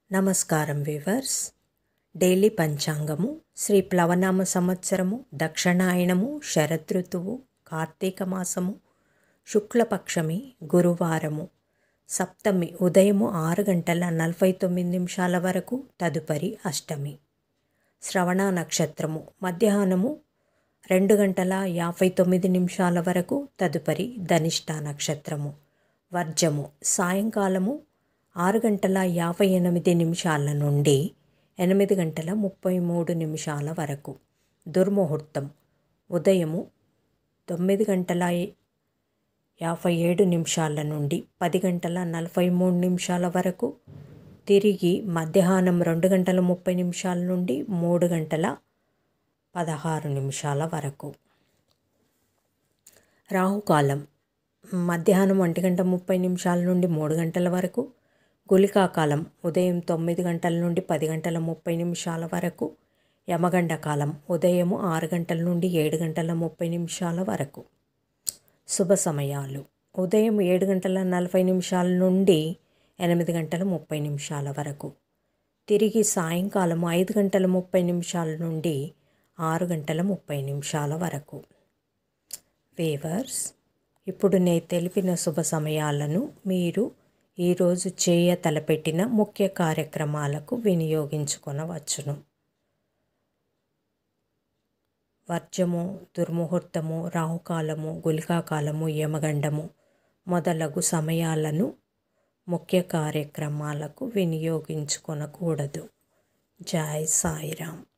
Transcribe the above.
నమస్కారం viewers daily పంచాంగము Shri ప్లవనామ సంవత్సరము దక్షిణాయనము శరదృతువు కార్తీక మాసము శుక్లపక్షమి గురువారము సప్తమి ఉదయము ఆరు గంటల నలభై తొమ్మిది నిమిషాల వరకు తదుపరి అష్టమి శ్రవణ నక్షత్రము మధ్యాహ్నము రెండు గంటల యాభై తొమ్మిది నిమిషాల వరకు తదుపరి ధనిష్ట నక్షత్రము వర్జము సాయంకాలము ఆరు గంటల యాభై ఎనిమిది నిమిషాల నుండి ఎనిమిది గంటల ముప్పై మూడు నిమిషాల వరకు దుర్ముహూర్తం ఉదయము తొమ్మిది గంటల యాభై ఏడు నిమిషాల నుండి పది గంటల నలభై మూడు నిమిషాల వరకు తిరిగి మధ్యాహ్నం రెండు గంటల ముప్పై నిమిషాల నుండి మూడు గంటల పదహారు నిమిషాల వరకు రాహుకాలం మధ్యాహ్నం ఒంటి గంట ముప్పై నిమిషాల నుండి మూడు గంటల వరకు గుళికాకాలం ఉదయం తొమ్మిది గంటల నుండి పది గంటల ముప్పై నిమిషాల వరకు యమగండ కాలం ఉదయం ఆరు గంటల నుండి ఏడు గంటల ముప్పై నిమిషాల వరకు శుభ సమయాలు ఉదయం ఏడు గంటల నలభై నిమిషాల నుండి ఎనిమిది గంటల ముప్పై నిమిషాల వరకు తిరిగి సాయంకాలం ఐదు గంటల ముప్పై నిమిషాల నుండి ఆరు గంటల ముప్పై నిమిషాల వరకు వేవర్స్ ఇప్పుడు నేను తెలిపిన శుభ సమయాలను మీరు ఈరోజు చేయ తలపెట్టిన ముఖ్య కార్యక్రమాలకు వినియోగించుకొనవచ్చును వర్జము దుర్ముహూర్తము రాహుకాలము గులికాకాలము యమగండము మొదలగు సమయాలను ముఖ్య కార్యక్రమాలకు వినియోగించుకొనకూడదు జై సాయిరామ్